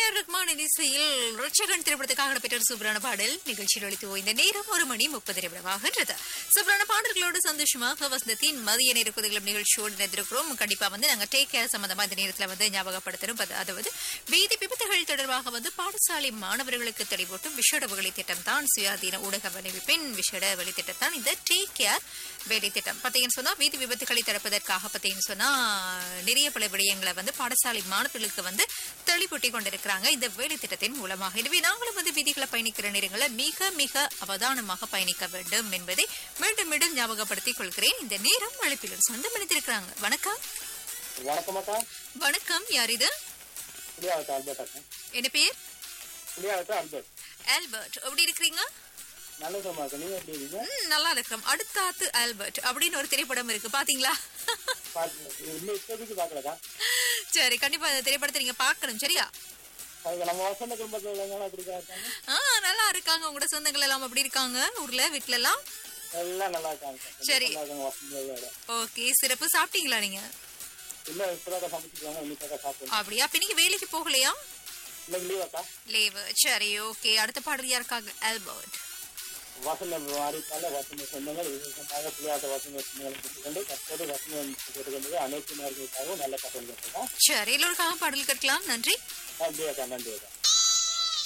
AR Rahman இசையில் ருச்சகன் திரைப்படத்துக்காக பெற்ற சூப்பரான பாடல் நிகழ்ச்சியில் ஒழித்து ஓய்ந்த நேரம் ஒரு மணி முப்பது நிமிடமாகின்றது சூப்பரான பாடல்களோடு சந்தோஷமாக வசந்தத்தின் மதிய நேர குதிகளும் நிகழ்ச்சியோடு நினைந்திருக்கிறோம் கண்டிப்பா வந்து நாங்க டேக் கேர் சம்பந்தமா இந்த நேரத்துல வந்து ஞாபகப்படுத்தணும் பத- அதாவது வீதி விபத்துகள் தொடர்பாக வந்து பாடசாலை மாணவர்களுக்கு தெளிவூட்டும் விஷட வழி திட்டம் தான் சுயாதீன ஊடக வலைவிப்பின் விஷட வழி திட்டம் தான் இந்த டேக் கேர் வேலை திட்டம் பார்த்தீங்கன்னு சொன்னா வீதி விபத்துகளை தடுப்பதற்காக பார்த்தீங்கன்னு சொன்னா நிறைய பல விடயங்களை வந்து பாடசாலை மாணவர்களுக்கு வந்து தெளிவூட்டி கொண்டிருக்கிறாங்க இந்த வேலை திட்டத்தின் மூலமாக எனவே நாங்களும் வந்து வீதிகளை பயணிக்கிற நேரங்களில் மிக மிக அவதானமாக பயணிக்க வேண்டும் என்பதை மீண்டும் மீண்டும் ஞாபகப்படுத்திக் கொள்கிறேன் இந்த நேரம் அழைப்பில் சொந்தம் அளித்திருக்கிறாங்க வணக்கம் வணக்கம் அக்கா வணக்கம் யார் இது புளியாவத்த அல்பர்ட் அக்கா என்ன பேர் புளியாவத்த அல்பர்ட் ஆல்பர்ட் எப்படி இருக்கிறீங்க நல்ல சும்மா அக்கா நீங்க எப்படி இருக்கீங்க ம், நல்லா இருக்கிறோம் அடுத்தாத்து ஆல்பர்ட் அப்படின்னு ஒரு திரைப்படம் இருக்கு பாத்தீங்களா பாத்து- இன்னும் இப்போதைக்கு பார்க்கலக்கா சரி கண்டிப்பா அந்த திரைப்படத்தை நீங்க பார்க்கணும் சரியா அதுக்கு நம்ம வசந்த குடும்பத்தில் உள்ளவங்க அப்படி இருக்காங்க ஆ நல்லா இருக்காங்க உங்களோட சொந்தங்கள் எல்லாம் அப்படி இருக்காங்க ஊர்ல வீட்ல எல்லாம் எல்லாம் நல்லா இருக்காங்க அக்கா. சரி. நல்லா இருக்காங்க வசந்த ஓகே சிறப்பு சாப்பிட்டீங்களா நீங்க இன்னும் இப்போதாக்கா சமைச்சிருக்காங்க இன்னைக்காக்கா சாப்பிடணும் அப்படியா அப்ப இன்னைக்கு வேலைக்கு போகலையா இன்னைக்கு லீவ் அக்கா லேவு சரி ஓகே அடுத்த பாடல் யாருக்காக ஆல்பர்ட் வசந்த அறிவிப்பால வசந்த சொந்தங்கள் விசேஷமாக புளியாத்த வசந்த சொந்தங்களை பெற்றுக்கொண்டு தற்போது வசந்தம் பெற்றுக்கொண்டது அனைத்து நேர்களுக்காகவும் நல்ல கட்டணம் கேட்கலாம் சரி எல்லோருக்காக பாடல் கேட்கலாம் நன்றி நன்றி அக்கா நன்றி அக்கா